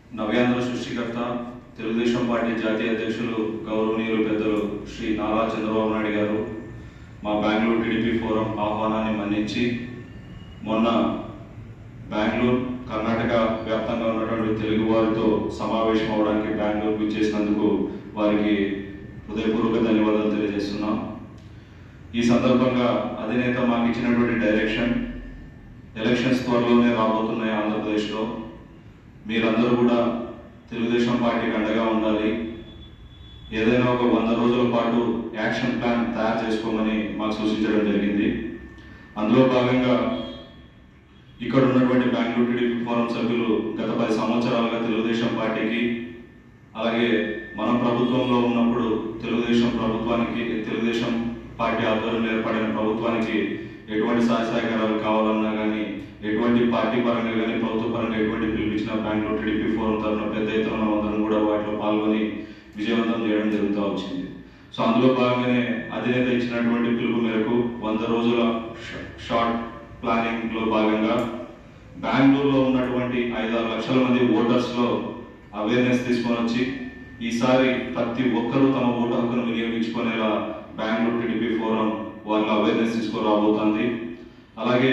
నవ్యాంధ్ర సృష్టికర్త తెలుగుదేశం పార్టీ జాతీయ అధ్యక్షులు గౌరవనీయులు పెద్దలు శ్రీ నారా చంద్రబాబు నాయుడు గారు మా బెంగళూరు టీడీపీ ఫోరం ఆహ్వానాన్ని మన్నించి మొన్న బెంగళూరు కర్ణాటక వ్యాప్తంగా ఉన్నటువంటి తెలుగు వారితో సమావేశం అవడానికి బెంగళూరుకు ఇచ్చేసినందుకు వారికి హృదయపూర్వక ధన్యవాదాలు తెలియజేస్తున్నాం ఈ సందర్భంగా అధినేత మాకు ఇచ్చినటువంటి డైరెక్షన్ ఎలక్షన్స్ త్వరలోనే రాబోతున్నాయి ఆంధ్రప్రదేశ్లో మీరందరూ కూడా తెలుగుదేశం పార్టీకి అండగా ఉండాలి ఏదైనా ఒక వంద రోజుల పాటు యాక్షన్ ప్లాన్ తయారు చేసుకోమని మాకు సూచించడం జరిగింది అందులో భాగంగా ఇక్కడ ఉన్నటువంటి బెంగళూరు టీడీపీ ఫోరం సభ్యులు గత పది సంవత్సరాలుగా తెలుగుదేశం పార్టీకి అలాగే మనం ప్రభుత్వంలో ఉన్నప్పుడు తెలుగుదేశం ప్రభుత్వానికి తెలుగుదేశం పార్టీ ఆధ్వర్యంలో ఏర్పడిన ప్రభుత్వానికి ఎటువంటి సహాయ సహకారాలు కావాలన్నా కానీ ఎటువంటి పార్టీ పరంగా కానీ ప్రభుత్వ పరంగా ఎటువంటి పిలిపించిన బెంగళూరు టీడీపీ ఫోరం తరఫున పెద్ద ఎత్తున మనం అందరం కూడా వాటిలో పాల్గొని విజయవంతం చేయడం జరుగుతూ వచ్చింది సో అందులో భాగంగానే అధినేత ఇచ్చినటువంటి పిలుపు మేరకు వంద రోజుల ష- షార్ట్ ప్లానింగ్ లో భాగంగా బెంగళూరులో ఉన్నటువంటి ఐదారు లక్షల మంది ఓటర్స్ లో అవేర్నెస్ తీసుకొని వచ్చి ఈసారి ప్రతి ఒక్కరూ తమ ఓటు హక్కును వినియోగించుకునేలా బెంగళూరు టీడీపీ ఫోరం వాళ్ళ అవేర్నెస్ తీసుకురాబోతోంది అలాగే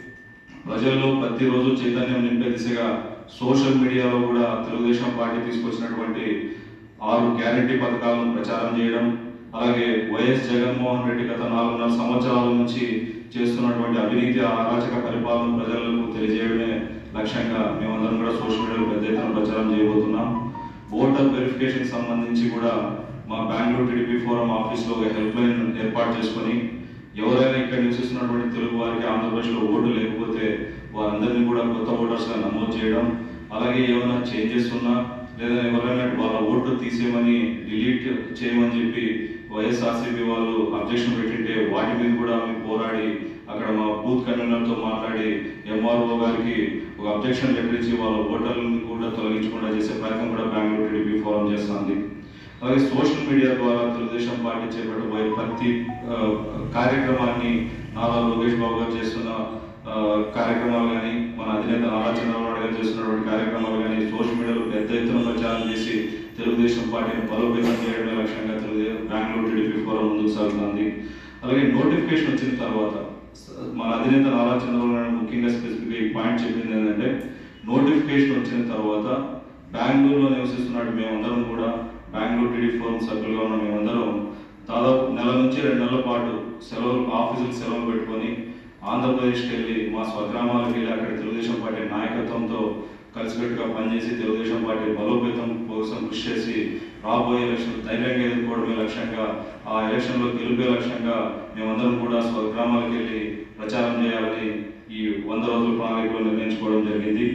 ప్రజల్లో ప్రతిరోజు చైతన్యం నింపే దిశగా సోషల్ మీడియాలో కూడా తెలుగుదేశం పార్టీ తీసుకొచ్చినటువంటి ఆరు గ్యారంటీ పథకాలను ప్రచారం చేయడం అలాగే వైఎస్ జగన్మోహన్ రెడ్డి గత నాలుగున్నర సంవత్సరాల నుంచి చేస్తున్నటువంటి అవినీతి అరాచక పరిపాలన ప్రజలకు తెలియజేయడమే లక్ష్యంగా మేమందరం కూడా సోషల్ మీడియాలో పెద్ద ఎత్తున ప్రచారం చేయబోతున్నాం ఓటర్ వెరిఫికేషన్ సంబంధించి కూడా మా బెంగళూరు టీడీపీ ఫోరం ఆఫీస్లో ఒక హెల్ప్ లైన్ ఏర్పాటు చేసుకొని ఎవరైనా ఇక్కడ నివసిస్తున్నటువంటి తెలుగు వారికి ఆంధ్రప్రదేశ్లో ఓటు లేకపోతే వారందరినీ కూడా కొత్త ఓటర్స్గా నమోదు చేయడం అలాగే ఏమైనా చేంజెస్ ఉన్నా లేదా ఎవరైనా వాళ్ళ ఓటు తీసేయమని డిలీట్ చేయమని చెప్పి వైఎస్ఆర్సీపీ వాళ్ళు అబ్జెక్షన్ పెట్టింటే వాటి మీద కూడా మేము పోరాడి అక్కడ మా బూత్ కన్వీనర్తో మాట్లాడి ఎంఆర్ఓ గారికి ఒక అబ్జెక్షన్ లెటర్ ఇచ్చి వాళ్ళ ఓటర్లను కూడా తొలగించకుండా చేసే ప్రయత్నం కూడా బెంగళూరు టీడీపీ ఫోరం చేస్తుంది అలాగే సోషల్ మీడియా ద్వారా తెలుగుదేశం పార్టీ చేపట్టబోయే ప్రతి ఆ, కార్యక్రమాన్ని నారా లోకేష్ బాబు గారు చేస్తున్న ఆ, కార్యక్రమాలు కానీ మన అధినేత నారా చంద్రబాబు నాయుడు గారు చేస్తున్నటువంటి కార్యక్రమాలు కానీ సోషల్ మీడియాలో పెద్ద ఎత్తున ప్రచారం చేసి తెలుగుదేశం పార్టీని బలోపేతం చేయడమే లక్ష్యంగా తెలుగుదేశం బెంగళూరు టీడీపీ ఫోరం ముందుకు సాగుతుంది అలాగే నోటిఫికేషన్ వచ్చిన తర్వాత స- మన అధినేత నారా చంద్రబాబు నాయుడు ముఖ్యంగా స్పెసిఫిక్గా ఈ పాయింట్ చెప్పింది ఏంటంటే నోటిఫికేషన్ వచ్చిన తర్వాత బెంగళూరులో నివసిస్తున్నట్టు మేమందరం కూడా బెంగళూరు టీడీ ఫోరం సభ్యులుగా ఉన్న మేమందరం దాదాపు నెల నుంచి రెండు నెలల పాటు సెలవులు ఆఫీసులు సెలవులు పెట్టుకొని ఆంధ్రప్రదేశ్కి వెళ్ళి మా స్వగ్రామాలకు వెళ్ళి అక్కడ తెలుగుదేశం పార్టీ నాయకత్వంతో కలిసికట్టుగా పనిచేసి తెలుగుదేశం పార్టీ బలోపేతం కోసం కృషి చేసి రాబోయే ఎలక్షన్ ధైర్యంగా ఎదుర్కోవడమే లక్ష్యంగా ఆ ఎలక్షన్లో గెలిపే లక్ష్యంగా మేమందరం కూడా స్వగ్రామాలకు వెళ్ళి ప్రచారం చేయాలని ఈ వంద రోజుల ప్రణాళికలో నిర్ణయించుకోవడం జరిగింది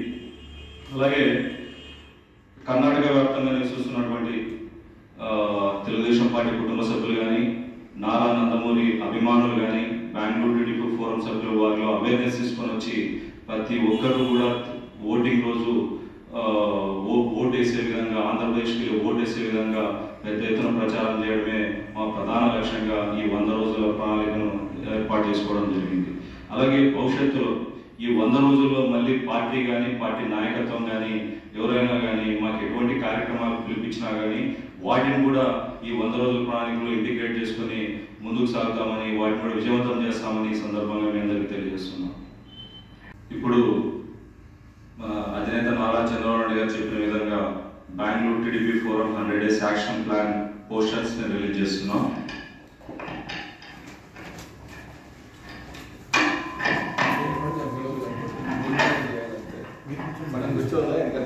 అలాగే కర్ణాటక వ్యాప్తంగా నివసిస్తున్నటువంటి ఆ, తెలుగుదేశం పార్టీ కుటుంబ సభ్యులు కానీ నారా నందమూరి అభిమానులు కానీ బెంగళూరు టీడీపీ ఫోరం సభ్యులు వారిలో అవేర్నెస్ తీసుకొని వచ్చి ప్రతి ఒక్కరు కూడా ఓటింగ్ రోజు ఆ, ఓ ఓటు వేసే విధంగా ఆంధ్రప్రదేశ్కి ఓటు వేసే విధంగా పెద్ద ఎత్తున ప్రచారం చేయడమే మా ప్రధాన లక్ష్యంగా ఈ వంద రోజుల ప్రణాళికను ఏర్పాటు చేసుకోవడం జరిగింది అలాగే భవిష్యత్తులో ఈ వంద రోజుల్లో మళ్ళీ పార్టీ కానీ పార్టీ నాయకత్వం కానీ ఎవరైనా కానీ మాకు ఎటువంటి కార్యక్రమాలు పిలిపించినా కానీ వాటిని కూడా ఈ వంద రోజుల ప్రణాళికలో ఇంటిగ్రేట్ చేసుకొని ముందుకు సాగుతామని వాటిని కూడా విజయవంతం చేస్తామని ఈ సందర్భంగా మీ అందరికీ తెలియజేస్తున్నాం ఇప్పుడు మన అధినేత నారా చంద్రబాబు నాయుడు గారు చెప్పిన విధంగా Bengaluru TDP forum hundred days action plan posters ని రిలీజ్ చేస్తున్నాం మనం కూర్చోవాలా ఇంకా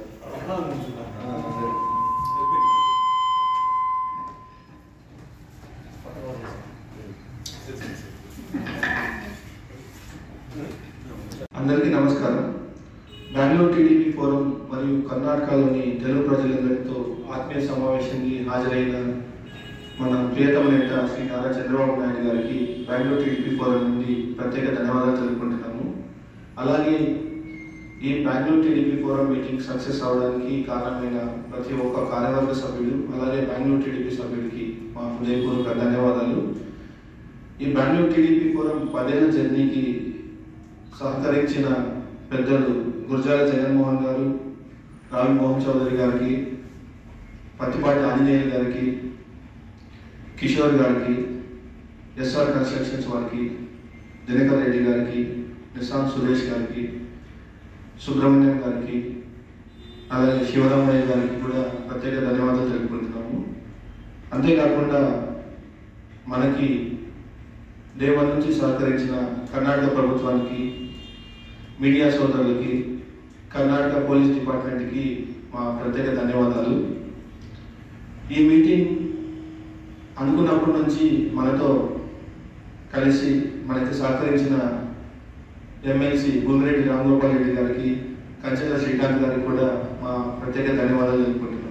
అందరికీ నమస్కారం బెంగళూరు టీడీపీ ఫోరం మరియు కర్ణాటకలోని తెలుగు ప్రజలందరితో ఆత్మీయ సమావేశానికి హాజరైన మన ప్రియతమ నేత శ్రీ నారా చంద్రబాబు నాయుడు గారికి బెంగళూరు టీడీపీ ఫోరం నుండి ప్రత్యేక ధన్యవాదాలు తెలుపుకుంటున్నాము అలాగే ఈ Bengaluru TDP forum meeting success అవడానికి కారణమైన ప్రతి ఒక్క కార్యవర్గ సభ్యులు అలాగే బెంగళూరు టీడీపీ సభ్యులకి మా హృదయపూర్వక ధన్యవాదాలు ఈ బెంగళూరు టీడీపీ ఫోరం పదేళ్ల జర్నీకి సహకరించిన పెద్దలు గురజాల జగన్మోహన్ గారు రావి మోహన్ చౌదరి గారికి పత్తిపాటి ఆంజనేయులు గారికి కిషోర్ గారికి ఎస్ఆర్ కన్స్ట్రక్షన్స్ వారికి దినకర్ రెడ్డి గారికి నిశాంత్ సురేష్ గారికి సుబ్రహ్మణ్యం గారికి అలాగే శివరామయ్య గారికి కూడా ప్రత్యేక ధన్యవాదాలు తెలుపుకుంటున్నాము అంతేకాకుండా మనకి డే వన్ నుంచి సహకరించిన కర్ణాటక ప్రభుత్వానికి మీడియా సోదరులకి కర్ణాటక పోలీస్ డిపార్ట్మెంట్కి మా ప్రత్యేక ధన్యవాదాలు ఈ మీటింగ్ అనుకున్నప్పటి నుంచి మనతో కలిసి మనకి సహకరించిన ఎమ్మెల్సీ గుంగిరెడ్డి రామగోపాల్ రెడ్డి గారికి కంచెల శ్రీకాంత్ గారికి కూడా మా ప్రత్యేక ధన్యవాదాలు తెలుపుకుంటున్నాను